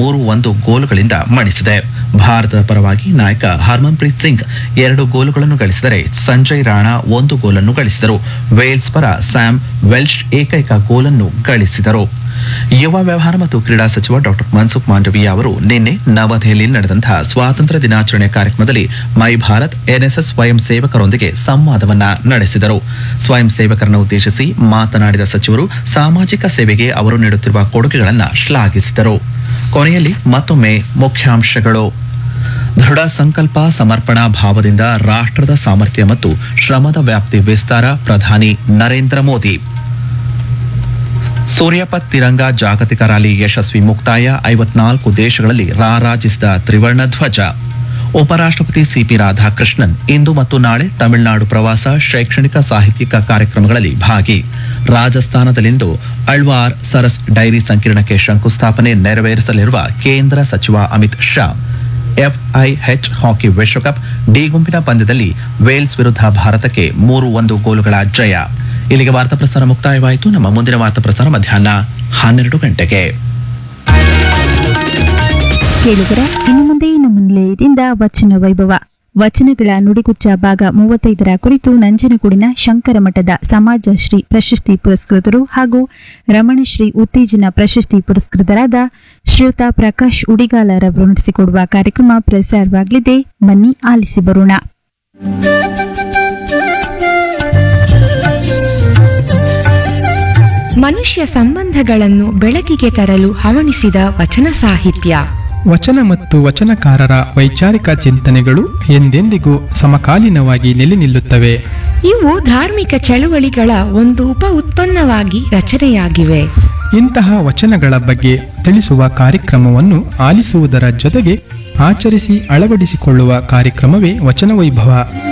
ಮೂರು ಒಂದು ಗೋಲುಗಳಿಂದ ಮಣಿಸಿದೆ ಭಾರತದ ಪರವಾಗಿ ನಾಯಕ ಹರ್ಮನ್ಪ್ರೀತ್ ಸಿಂಗ್ ಎರಡು ಗೋಲುಗಳನ್ನು ಗಳಿಸಿದರೆ ಸಂಜಯ್ ರಾಣಾ ಒಂದು ಗೋಲನ್ನು ಗಳಿಸಿದರು ವೇಲ್ಸ್ ಪರ ಸ್ಯಾಮ್ ವೆಲ್ಶ್ ಏಕೈಕ ಗೋಲನ್ನು ಗಳಿಸಿದರು ಯುವ ವ್ಯವಹಾರ ಮತ್ತು ಕ್ರೀಡಾ ಸಚಿವ ಡಾಕ್ಟರ್ ಮನ್ಸುಖ್ ಮಾಂಡವೀಯ ಅವರು ನಿನ್ನೆ ನವದೆಹಲಿಯಲ್ಲಿ ನಡೆದಂತಹ ಸ್ವಾತಂತ್ರ್ಯ ದಿನಾಚರಣೆ ಕಾರ್ಯಕ್ರಮದಲ್ಲಿ ಮೈ ಭಾರತ್ ಎನ್ಎಸ್ಎಸ್ ಸ್ವಯಂ ಸೇವಕರೊಂದಿಗೆ ಸಂವಾದವನ್ನ ನಡೆಸಿದರು ಸ್ವಯಂ ಸೇವಕರನ್ನು ಉದ್ದೇಶಿಸಿ ಮಾತನಾಡಿದ ಸಚಿವರು ಸಾಮಾಜಿಕ ಸೇವೆಗೆ ಅವರು ನೀಡುತ್ತಿರುವ ಕೊಡುಗೆಗಳನ್ನು ಶ್ಲಾಘಿಸಿದರು ಕೊನೆಯಲ್ಲಿ ಮತ್ತೊಮ್ಮೆ ಮುಖ್ಯಾಂಶಗಳು ದೃಢ ಸಂಕಲ್ಪ ಸಮರ್ಪಣಾ ಭಾವದಿಂದ ರಾಷ್ಟ್ರದ ಸಾಮರ್ಥ್ಯ ಮತ್ತು ಶ್ರಮದ ವ್ಯಾಪ್ತಿ ವಿಸ್ತಾರ ಪ್ರಧಾನಿ ನರೇಂದ್ರ ಮೋದಿ ಸೂರ್ಯಪತ್ ತಿರಂಗ ಜಾಗತಿಕ ರ್ಯಾಲಿ ಯಶಸ್ವಿ ಮುಕ್ತಾಯ ಐವತ್ನಾಲ್ಕು ದೇಶಗಳಲ್ಲಿ ರಾರಾಜಿಸಿದ ತ್ರಿವರ್ಣ ಧ್ವಜ ಉಪರಾಷ್ಟ್ರಪತಿ ಸಿಪಿ ರಾಧಾಕೃಷ್ಣನ್ ಇಂದು ಮತ್ತು ನಾಳೆ ತಮಿಳುನಾಡು ಪ್ರವಾಸ ಶೈಕ್ಷಣಿಕ ಸಾಹಿತ್ಯಿಕ ಕಾರ್ಯಕ್ರಮಗಳಲ್ಲಿ ಭಾಗಿ ರಾಜಸ್ಥಾನದಲ್ಲಿಂದು ಅಳ್ವಾರ್ ಸರಸ್ ಡೈರಿ ಸಂಕೀರ್ಣಕ್ಕೆ ಶಂಕುಸ್ಥಾಪನೆ ನೆರವೇರಿಸಲಿರುವ ಕೇಂದ್ರ ಸಚಿವ ಅಮಿತ್ ಶಾ ಎಫ್ಐಎಚ್ ಹಾಕಿ ವಿಶ್ವಕಪ್ ಡಿ ಗುಂಪಿನ ಪಂದ್ಯದಲ್ಲಿ ವೇಲ್ಸ್ ವಿರುದ್ಧ ಭಾರತಕ್ಕೆ ಮೂರು ಒಂದು ಗೋಲುಗಳ ಜಯ ಇಲ್ಲಿಗೆ ವಾರ್ತಾ ಪ್ರಸಾರ ಮುಕ್ತಾಯವಾಯಿತು ನಮ್ಮ ಮುಂದಿನ ವಾರ್ತಾ ಪ್ರಸಾರ ಮಧ್ಯಾಹ್ನ ಹನ್ನೆರಡು ಗಂಟೆಗೆ ಕೇಳುಗರ ಇನ್ನು ಮುಂದೆ ನಮ್ಮ ನಿಲಯದಿಂದ ವಚನ ವೈಭವ ವಚನಗಳ ನುಡಿಗುಚ್ಚ ಭಾಗ ಮೂವತ್ತೈದರ ಕುರಿತು ನಂಜನಗೂಡಿನ ಶಂಕರ ಮಠದ ಸಮಾಜಶ್ರೀ ಪ್ರಶಸ್ತಿ ಪುರಸ್ಕೃತರು ಹಾಗೂ ರಮಣಶ್ರೀ ಉತ್ತೇಜನ ಪ್ರಶಸ್ತಿ ಪುರಸ್ಕೃತರಾದ ಶ್ರೀಯುತ ಪ್ರಕಾಶ್ ಉಡಿಗಾಲರವರು ನಡೆಸಿಕೊಡುವ ಕಾರ್ಯಕ್ರಮ ಪ್ರಸಾರವಾಗಲಿದೆ ಬನ್ನಿ ಆಲಿಸಿ ಬರೋಣ ಮನುಷ್ಯ ಸಂಬಂಧಗಳನ್ನು ಬೆಳಕಿಗೆ ತರಲು ಹವಣಿಸಿದ ವಚನ ಸಾಹಿತ್ಯ ವಚನ ಮತ್ತು ವಚನಕಾರರ ವೈಚಾರಿಕ ಚಿಂತನೆಗಳು ಎಂದೆಂದಿಗೂ ಸಮಕಾಲೀನವಾಗಿ ನೆಲೆ ನಿಲ್ಲುತ್ತವೆ ಇವು ಧಾರ್ಮಿಕ ಚಳುವಳಿಗಳ ಒಂದು ಉಪ ಉತ್ಪನ್ನವಾಗಿ ರಚನೆಯಾಗಿವೆ ಇಂತಹ ವಚನಗಳ ಬಗ್ಗೆ ತಿಳಿಸುವ ಕಾರ್ಯಕ್ರಮವನ್ನು ಆಲಿಸುವುದರ ಜೊತೆಗೆ ಆಚರಿಸಿ ಅಳವಡಿಸಿಕೊಳ್ಳುವ ಕಾರ್ಯಕ್ರಮವೇ ವಚನ ವೈಭವ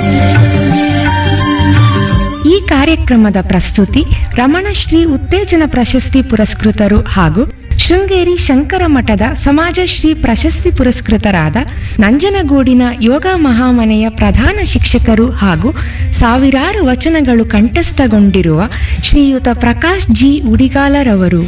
ಈ ಕಾರ್ಯಕ್ರಮದ ಪ್ರಸ್ತುತಿ ರಮಣಶ್ರೀ ಉತ್ತೇಜನ ಪ್ರಶಸ್ತಿ ಪುರಸ್ಕೃತರು ಹಾಗೂ ಶೃಂಗೇರಿ ಶಂಕರ ಮಠದ ಸಮಾಜಶ್ರೀ ಪ್ರಶಸ್ತಿ ಪುರಸ್ಕೃತರಾದ ನಂಜನಗೂಡಿನ ಯೋಗ ಮಹಾಮನೆಯ ಪ್ರಧಾನ ಶಿಕ್ಷಕರು ಹಾಗೂ ಸಾವಿರಾರು ವಚನಗಳು ಕಂಠಸ್ಥಗೊಂಡಿರುವ ಶ್ರೀಯುತ ಪ್ರಕಾಶ್ ಜಿ ಉಡಿಗಾಲರವರು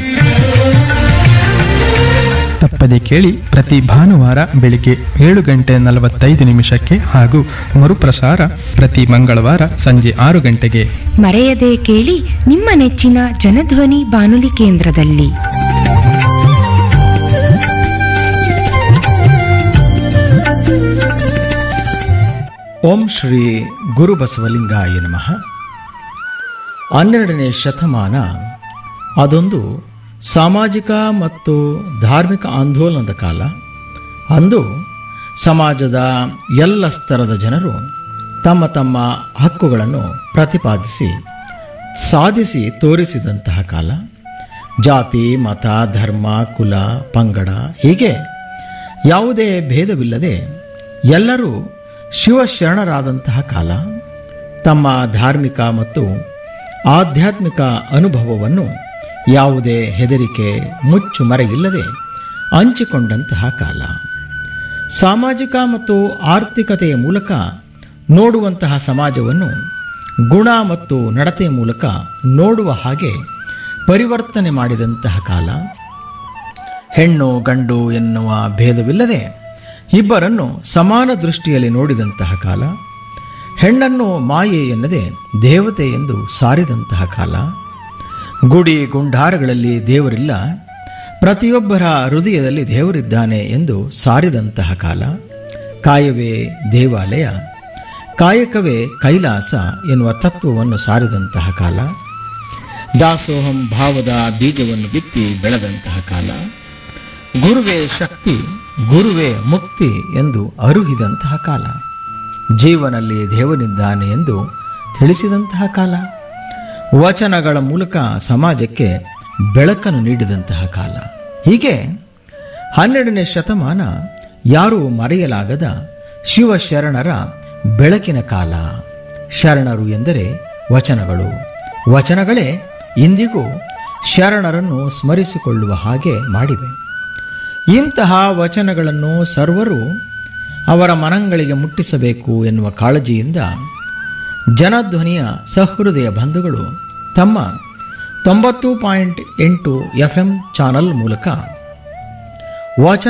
ತಪ್ಪದೆ ಕೇಳಿ ಪ್ರತಿ ಭಾನುವಾರ ಬೆಳಿಗ್ಗೆ ಏಳು ಗಂಟೆ ನಲವತ್ತೈದು ನಿಮಿಷಕ್ಕೆ ಹಾಗೂ ಮರುಪ್ರಸಾರ ಪ್ರತಿ ಮಂಗಳವಾರ ಸಂಜೆ ಆರು ಗಂಟೆಗೆ ಮರೆಯದೆ ಕೇಳಿ ನಿಮ್ಮ ನೆಚ್ಚಿನ ಜನಧ್ವನಿ ಬಾನುಲಿ ಕೇಂದ್ರದಲ್ಲಿ ಓಂ ಶ್ರೀ ಗುರು ಬಸವಲಿಂಗಾಯ ನಮಃ ಹನ್ನೆರಡನೇ ಶತಮಾನ ಅದೊಂದು ಸಾಮಾಜಿಕ ಮತ್ತು ಧಾರ್ಮಿಕ ಆಂದೋಲನದ ಕಾಲ ಅಂದು ಸಮಾಜದ ಎಲ್ಲ ಸ್ತರದ ಜನರು ತಮ್ಮ ತಮ್ಮ ಹಕ್ಕುಗಳನ್ನು ಪ್ರತಿಪಾದಿಸಿ ಸಾಧಿಸಿ ತೋರಿಸಿದಂತಹ ಕಾಲ ಜಾತಿ ಮತ ಧರ್ಮ ಕುಲ ಪಂಗಡ ಹೀಗೆ ಯಾವುದೇ ಭೇದವಿಲ್ಲದೆ ಎಲ್ಲರೂ ಶಿವಶರಣರಾದಂತಹ ಕಾಲ ತಮ್ಮ ಧಾರ್ಮಿಕ ಮತ್ತು ಆಧ್ಯಾತ್ಮಿಕ ಅನುಭವವನ್ನು ಯಾವುದೇ ಹೆದರಿಕೆ ಮುಚ್ಚು ಮರೆಯಿಲ್ಲದೆ ಹಂಚಿಕೊಂಡಂತಹ ಕಾಲ ಸಾಮಾಜಿಕ ಮತ್ತು ಆರ್ಥಿಕತೆಯ ಮೂಲಕ ನೋಡುವಂತಹ ಸಮಾಜವನ್ನು ಗುಣ ಮತ್ತು ನಡತೆಯ ಮೂಲಕ ನೋಡುವ ಹಾಗೆ ಪರಿವರ್ತನೆ ಮಾಡಿದಂತಹ ಕಾಲ ಹೆಣ್ಣು ಗಂಡು ಎನ್ನುವ ಭೇದವಿಲ್ಲದೆ ಇಬ್ಬರನ್ನು ಸಮಾನ ದೃಷ್ಟಿಯಲ್ಲಿ ನೋಡಿದಂತಹ ಕಾಲ ಹೆಣ್ಣನ್ನು ಮಾಯೆ ಎನ್ನದೆ ದೇವತೆ ಎಂದು ಸಾರಿದಂತಹ ಕಾಲ ಗುಡಿ ಗುಂಡಾರಗಳಲ್ಲಿ ದೇವರಿಲ್ಲ ಪ್ರತಿಯೊಬ್ಬರ ಹೃದಯದಲ್ಲಿ ದೇವರಿದ್ದಾನೆ ಎಂದು ಸಾರಿದಂತಹ ಕಾಲ ಕಾಯವೇ ದೇವಾಲಯ ಕಾಯಕವೇ ಕೈಲಾಸ ಎನ್ನುವ ತತ್ವವನ್ನು ಸಾರಿದಂತಹ ಕಾಲ ದಾಸೋಹಂ ಭಾವದ ಬೀಜವನ್ನು ಬಿತ್ತಿ ಬೆಳೆದಂತಹ ಕಾಲ ಗುರುವೇ ಶಕ್ತಿ ಗುರುವೇ ಮುಕ್ತಿ ಎಂದು ಅರುಹಿದಂತಹ ಕಾಲ ಜೀವನಲ್ಲಿ ದೇವನಿದ್ದಾನೆ ಎಂದು ತಿಳಿಸಿದಂತಹ ಕಾಲ ವಚನಗಳ ಮೂಲಕ ಸಮಾಜಕ್ಕೆ ಬೆಳಕನ್ನು ನೀಡಿದಂತಹ ಕಾಲ ಹೀಗೆ ಹನ್ನೆರಡನೇ ಶತಮಾನ ಯಾರೂ ಮರೆಯಲಾಗದ ಶಿವಶರಣರ ಬೆಳಕಿನ ಕಾಲ ಶರಣರು ಎಂದರೆ ವಚನಗಳು ವಚನಗಳೇ ಇಂದಿಗೂ ಶರಣರನ್ನು ಸ್ಮರಿಸಿಕೊಳ್ಳುವ ಹಾಗೆ ಮಾಡಿವೆ ಇಂತಹ ವಚನಗಳನ್ನು ಸರ್ವರು ಅವರ ಮನಗಳಿಗೆ ಮುಟ್ಟಿಸಬೇಕು ಎನ್ನುವ ಕಾಳಜಿಯಿಂದ ಜನಧ್ವನಿಯ ಸಹೃದಯ ಬಂಧುಗಳು ತಮ್ಮ ತೊಂಬತ್ತು ಪಾಯಿಂಟ್ ಎಂಟು ಎಫ್ ಎಂ ಚಾನಲ್ ಮೂಲಕ ವಚನ